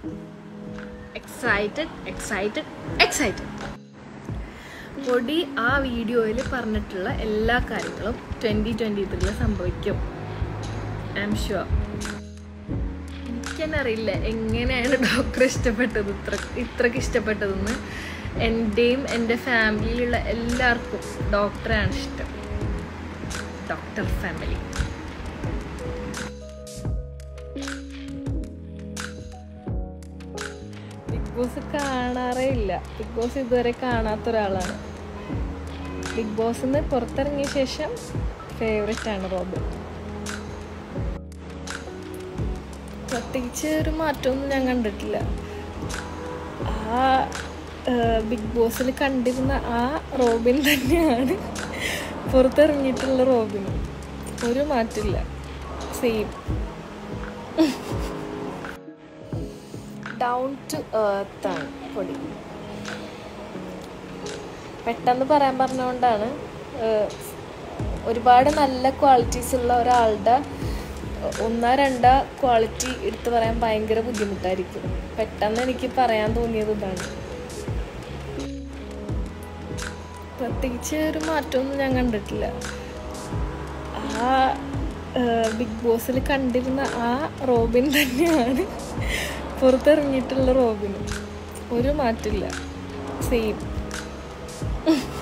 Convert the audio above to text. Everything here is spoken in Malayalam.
എക്സൈറ്റഡ് എക്സൈറ്റഡ് എക്സൈറ്റഡ് പൊടി ആ വീഡിയോയിൽ പറഞ്ഞിട്ടുള്ള എല്ലാ കാര്യങ്ങളും ട്വൻറ്റി ട്വൻറ്റി ത്രീയിൽ സംഭവിക്കും ഐ എം ഷുവർ എനിക്കെന്നെ അറിയില്ല എങ്ങനെയാണ് ഡോക്ടർ ഇഷ്ടപ്പെട്ടത് ഇത്ര ഇത്രക്ക് ഇഷ്ടപ്പെട്ടതെന്ന് എൻ്റെയും എൻ്റെ ഫാമിലിയിലുള്ള എല്ലാവർക്കും ഡോക്ടറാണ് ഇഷ്ടം ഡോക്ടർ ഫാമിലി ബിഗ് ബോസ് കാണാറേ ഇല്ല ബിഗ് ബോസ് ഇതുവരെ കാണാത്ത ഒരാളാണ് ബിഗ് ബോസിന്ന് പുറത്തിറങ്ങിയ ശേഷം ഫേവറേറ്റ് ആണ് റോബിൻ പ്രത്യേകിച്ച് ഒരു മാറ്റമൊന്നും ഞാൻ കണ്ടിട്ടില്ല ആ ബിഗ് ബോസിൽ കണ്ടിരുന്ന ആ റോബിൻ തന്നെയാണ് പുറത്തിറങ്ങിയിട്ടുള്ള റോബിൻ ഒരു മാറ്റില്ല സെയിം ഡൗൺ ടു എർത്ത് ആണ് പൊടി പെട്ടെന്ന് പറയാൻ പറഞ്ഞുകൊണ്ടാണ് ഏഹ്, ഒരുപാട് നല്ല ക്വാളിറ്റീസ് ഉള്ള ഒരാളുടെ ഒന്നോ രണ്ടോ ക്വാളിറ്റി എടുത്തു പറയാൻ ഭയങ്കര ബുദ്ധിമുട്ടായിരിക്കും പെട്ടെന്ന് എനിക്ക് പറയാൻ തോന്നിയത് ഇതാണ് പ്രത്യേകിച്ച് ഒരു മാറ്റമൊന്നും ഞാൻ കണ്ടിട്ടില്ല ആ ബിഗ് ബോസിൽ കണ്ടിരുന്ന ആ റോബിൻ തന്നെയാണ് പുറത്തിറങ്ങിയിട്ടുള്ള റോബിൻ ഒരു മാറ്റില്ല സെയിം